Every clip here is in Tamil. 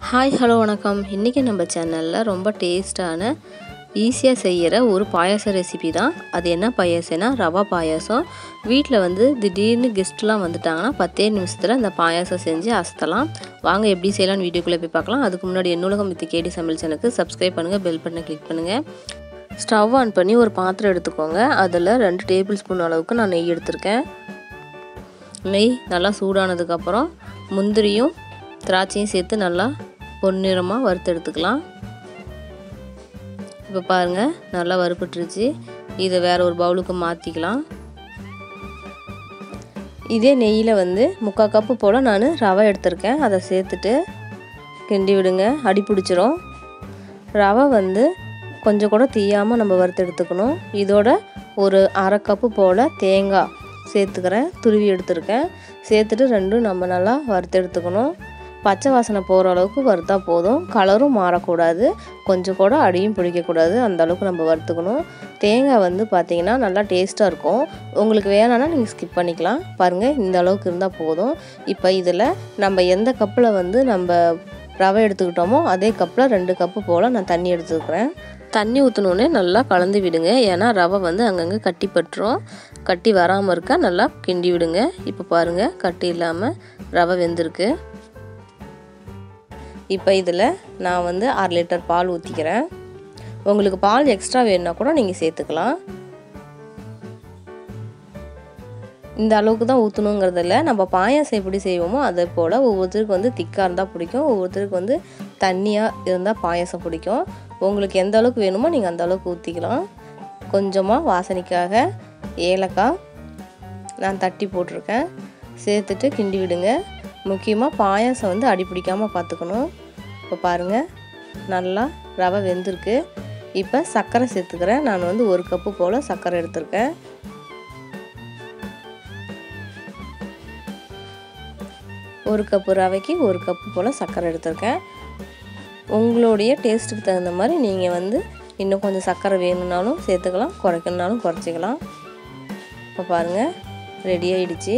ஹாய் ஹலோ வணக்கம் இன்றைக்கி நம்ம சேனலில் ரொம்ப டேஸ்டான ஈஸியாக செய்கிற ஒரு பாயாசம் ரெசிபி தான் அது என்ன பாயாசம்னா ரவா பாயாசம் வீட்டில் வந்து திடீர்னு கெஸ்ட்லாம் வந்துட்டாங்கன்னா பத்தே நிமிஷத்தில் இந்த பாயாசம் செஞ்சு அசத்தலாம் வாங்க எப்படி செய்யலாம்னு வீடியோக்குள்ளே போய் பார்க்கலாம் அதுக்கு முன்னாடி என்னுலகம் வித்து கேடி சமையல் சேனலுக்கு சப்ஸ்கிரைப் பண்ணுங்கள் பெல் பட்டனை கிளிக் பண்ணுங்கள் ஸ்டவ் ஆன் பண்ணி ஒரு பாத்திரம் எடுத்துக்கோங்க அதில் ரெண்டு டேபிள் ஸ்பூன் அளவுக்கு நான் நெய் எடுத்திருக்கேன் நெய் நல்லா சூடானதுக்கப்புறம் முந்திரியும் திராட்சையும் சேர்த்து நல்லா பொன்னிறமாக வறுத்து எடுத்துக்கலாம் இப்போ பாருங்கள் நல்லா வறுபட்டுருச்சு இதை வேறு ஒரு பவுலுக்கு மாற்றிக்கலாம் இதே நெய்யில் வந்து முக்கால் கப்பு போல் நான் ரவை எடுத்திருக்கேன் அதை சேர்த்துட்டு கிண்டி விடுங்க அடி பிடிச்சிரும் ரவை வந்து கொஞ்சம் கூட தீயாமல் நம்ம வறுத்து எடுத்துக்கணும் இதோட ஒரு அரை கப்பு போல் தேங்காய் சேர்த்துக்கிறேன் துருவி எடுத்துருக்கேன் சேர்த்துட்டு ரெண்டும் நம்ம நல்லா வறுத்து எடுத்துக்கணும் பச்சை வாசனை போகிற அளவுக்கு வறுத்தா போதும் கலரும் மாறக்கூடாது கொஞ்சம் கூட அடியும் பிடிக்கக்கூடாது அந்த அளவுக்கு நம்ம வறுத்துக்கணும் தேங்காய் வந்து பார்த்திங்கன்னா நல்லா டேஸ்ட்டாக இருக்கும் உங்களுக்கு வேணான்னா நீங்கள் ஸ்கிப் பண்ணிக்கலாம் பாருங்கள் இந்த அளவுக்கு இருந்தால் போதும் இப்போ இதில் நம்ம எந்த கப்பில் வந்து நம்ம ரவை எடுத்துக்கிட்டோமோ அதே கப்பில் ரெண்டு கப்பு போல் நான் தண்ணி எடுத்துக்கிறேன் தண்ணி ஊற்றினோடனே நல்லா கலந்து விடுங்க ஏன்னா ரவை வந்து அங்கங்கே கட்டி பட்டுரும் கட்டி வராமல் இருக்க நல்லா கிண்டி விடுங்க இப்போ பாருங்கள் கட்டி இல்லாமல் ரவை வெந்திருக்கு இப்போ இதில் நான் வந்து அரை லிட்டர் பால் ஊற்றிக்கிறேன் உங்களுக்கு பால் எக்ஸ்ட்ரா வேணுன்னா கூட நீங்கள் சேர்த்துக்கலாம் இந்த அளவுக்கு தான் ஊற்றணுங்கிறதில்ல நம்ம பாயாசம் எப்படி செய்வோமோ அதே போல் ஒவ்வொருத்தருக்கு வந்து திக்காக இருந்தால் பிடிக்கும் ஒவ்வொருத்தருக்கு வந்து தண்ணியாக இருந்தால் பாயாசம் பிடிக்கும் உங்களுக்கு எந்த அளவுக்கு வேணுமோ நீங்கள் அந்த அளவுக்கு ஊற்றிக்கலாம் கொஞ்சமாக வாசனைக்காக ஏலக்காய் நான் தட்டி போட்டிருக்கேன் சேர்த்துட்டு கிண்டி விடுங்க முக்கியமாக பாயாசம் வந்து அடி பிடிக்காமல் பார்த்துக்கணும் இப்போ பாருங்கள் நல்லா ரவை வெந்திருக்கு இப்போ சர்க்கரை சேர்த்துக்கிறேன் நான் வந்து ஒரு கப்பு போல் சர்க்கரை எடுத்திருக்கேன் ஒரு கப்பு ரவைக்கு ஒரு கப்பு போல் சர்க்கரை எடுத்திருக்கேன் உங்களுடைய டேஸ்ட்டுக்கு தகுந்த மாதிரி நீங்கள் வந்து இன்னும் கொஞ்சம் சர்க்கரை வேணும்னாலும் சேர்த்துக்கலாம் குறைக்கணுனாலும் குறைச்சிக்கலாம் இப்போ பாருங்கள் ரெடி ஆகிடுச்சு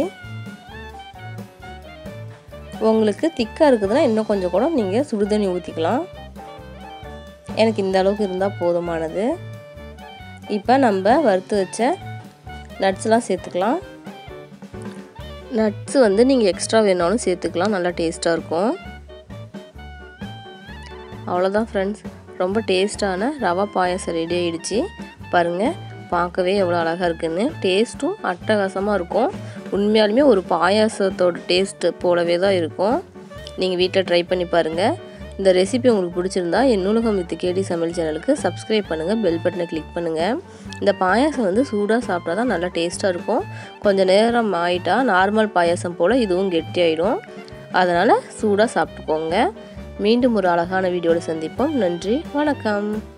உங்களுக்கு திக்காக இருக்குதுன்னா இன்னும் கொஞ்சம் கூட நீங்கள் சுடுதண்ணி ஊற்றிக்கலாம் எனக்கு இந்த அளவுக்கு இருந்தால் போதுமானது இப்போ நம்ம வறுத்து வச்ச நட்ஸ்லாம் சேர்த்துக்கலாம் நட்ஸ் வந்து நீங்கள் எக்ஸ்ட்ரா வேணாலும் சேர்த்துக்கலாம் நல்லா டேஸ்ட்டாக இருக்கும் அவ்வளோதான் ஃப்ரெண்ட்ஸ் ரொம்ப டேஸ்ட்டான ரவா பாயாசம் ரெடி ஆகிடுச்சு பாருங்கள் பார்க்கவே எவ்வளோ அழகாக இருக்குன்னு டேஸ்ட்டும் அட்டகாசமாக இருக்கும் உண்மையாலுமே ஒரு பாயாசத்தோட டேஸ்ட்டு போலவே தான் இருக்கும் நீங்கள் வீட்டில் ட்ரை பண்ணி பாருங்கள் இந்த ரெசிபி உங்களுக்கு பிடிச்சிருந்தா என் நூலகம் வித்து கேடி சமையல் சேனலுக்கு சப்ஸ்கிரைப் பண்ணுங்கள் பெல் பட்டனை கிளிக் பண்ணுங்கள் இந்த பாயாசம் வந்து சூடாக சாப்பிட்டா தான் நல்லா டேஸ்ட்டாக இருக்கும் கொஞ்சம் நேரம் ஆயிட்டா நார்மல் பாயாசம் போல் இதுவும் கெட்டியாயிடும் அதனால் சூடாக சாப்பிட்டுக்கோங்க மீண்டும் ஒரு அழகான வீடியோவில் சந்திப்போம் நன்றி வணக்கம்